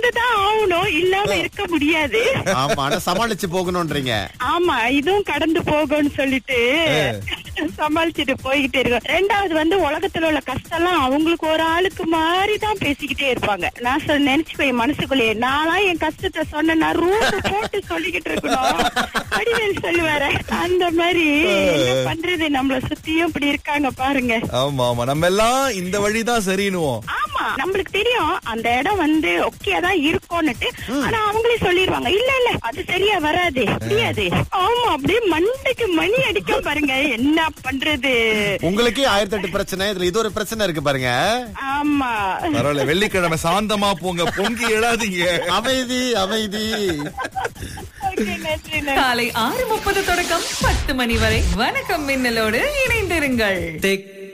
இருந்துதான் ஆகணும் இல்லாம இருக்க முடியாது ஆமா ஆனா சமாளிச்சு போகணும்ன்றீங்க ஆமா இதுவும் கடந்து போகும்னு சொல்லிட்டு சமாளிச்சுட்டு போய்கிட்டே இருக்கோம் ரெண்டாவது வந்து உலகத்துல உள்ள கஷ்டம் எல்லாம் அவங்களுக்கு ஒரு ஆளுக்கு மாதிரி தான் பேசிக்கிட்டே இருப்பாங்க நான் சொல் நினைச்சுக்கோய் மனசுக்குள்ளேயே நான்லாம் என் கஷ்டத்தை சொன்னா ரூட் போட்டு சொல்லிக்கிட்டு இருக்கணும் வடிவேல் சொல்லுவாரு அந்த மாதிரி என்ன பண்றது நம்மள சுத்தியும் இப்படி இருக்காங்க பாருங்க ஆமா ஆமா நம்ம எல்லாம் இந்த வழிதான் சரின்னுவோம் ஆமா நம்மளுக்கு தெரியும் அந்த இடம் வந்து ஓகே தான் இருக்கும்னுட்டு ஆனா அவங்களே சொல்லிருவாங்க இல்ல இல்ல அது சரியா வராது முடியாது ஆமா அப்படியே மண்டைக்கு மணி அடிக்க பாருங்க என்ன பண்றது உங்களுக்கே ஆயிரத்தி எட்டு பிரச்சனை இதுல இது ஒரு பிரச்சனை இருக்கு பாருங்க ஆமா பரவாயில்ல வெள்ளிக்கிழமை சாந்தமா போங்க பொங்கி எழாதீங்க அமைதி அமைதி Okay, நன்றி, நன்றி. காலை ஆறு முப்பது தொடக்கம் பத்து மணி வரை வணக்கம் மின்னலோடு இணைந்திருங்கள் தெற்கு